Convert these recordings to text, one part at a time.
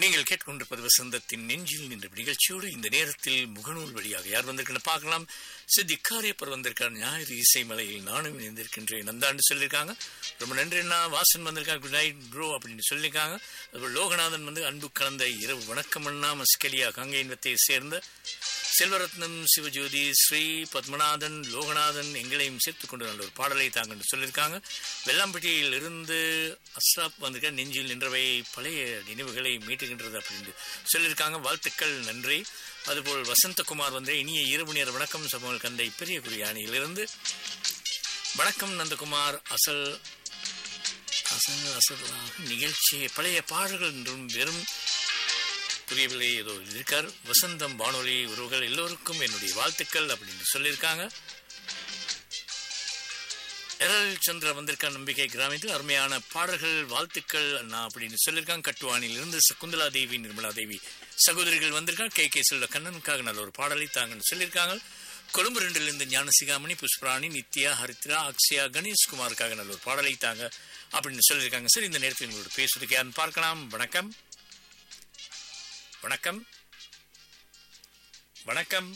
நீங்கள் கேட்டுக்கொண்டிருப்பது வசந்தத்தின் நெஞ்சில் நின்ற நிகழ்ச்சியோடு இந்த நேரத்தில் முகநூல் வழியாக யார் வந்திருக்குன்னு பார்க்கலாம் சித்தி காரியப்பர் வந்திருக்கார் ஞாயிறு இசைமலையில் நானும் இணைந்திருக்கின்றேன் நந்தாண்டு சொல்லியிருக்காங்க ரொம்ப நன்றி அண்ணா வாசன் வந்திருக்காங்க குட் நைட் ப்ரோ அப்படின்னு சொல்லியிருக்காங்க அதுபோல் லோகநாதன் வந்து அன்பு கலந்த இரவு வணக்கம் அண்ணா மஸ்கலியா கங்கை இன்பத்தை சேர்ந்த செல்வரத்னம் சிவஜோதி ஸ்ரீ பத்மநாதன் லோகநாதன் எங்களையும் சேர்த்துக் கொண்டு நல்ல ஒரு பாடலை தாங்கன்னு சொல்லியிருக்காங்க வெள்ளாம்பட்டியில் இருந்து அஸ்ராப் வந்திருக்க நெஞ்சில் நின்றவை பழைய நினைவுகளை மீட்டுகின்றது அப்படின்னு சொல்லியிருக்காங்க வாழ்த்துக்கள் நன்றி அதுபோல் வசந்தகுமார் வந்து இனிய இரவு நேர வணக்கம் சமூக கந்தை பெரிய குறியானியிலிருந்து வணக்கம் நந்தகுமார் அசல் அசல் அசலாக நிகழ்ச்சி பழைய பாடல்கள் என்றும் வெறும் புரியவில்லை ஏதோ இருக்கார் வசந்தம் வானொலி உறவுகள் எல்லோருக்கும் என்னுடைய வாழ்த்துக்கள் அப்படின்னு சொல்லியிருக்காங்க எரல் சந்திர வந்திருக்க நம்பிக்கை கிராமத்தில் அருமையான பாடல்கள் வாழ்த்துக்கள் நான் அப்படின்னு சொல்லியிருக்காங்க கட்டுவானில் இருந்து சகுந்தலா தேவி நிர்மலா தேவி சகோதரிகள் வந்திருக்காங்க கே கே செல்வ கண்ணனுக்காக நல்ல ஒரு பாடலை தாங்கன்னு சொல்லியிருக்காங்க கொழும்பு ரெண்டிலிருந்து ஞானசிகாமணி புஷ்பராணி நித்யா ஹரித்ரா அக்ஷயா கணேஷ்குமாருக்காக நல்ல ஒரு பாடலை தாங்க அப்படின்னு சொல்லியிருக்காங்க சரி இந்த நேரத்தில் உங்களோட பேசுறதுக்கு யாருன்னு பார்க்கலாம் வணக்கம் வணக்கம் வணக்கம்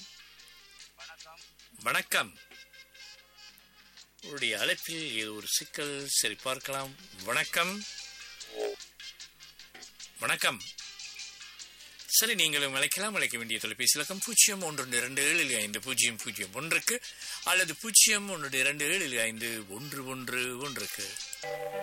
வணக்கம் உங்களுடைய அழைப்பில் ஏதோ ஒரு சிக்கல் சரி பார்க்கலாம் வணக்கம் வணக்கம் சரி நீங்களும் அழைக்கலாம் அழைக்க வேண்டிய தொலைபேசி இலக்கம் பூஜ்ஜியம் ஒன்று இரண்டு ஏழில் ஐந்து பூஜ்ஜியம் பூஜ்ஜியம் ஒன்றுக்கு அல்லது பூஜ்ஜியம் ஒன்று இரண்டு ஏழில் ஐந்து ஒன்று ஒன்று ஒன்றுக்கு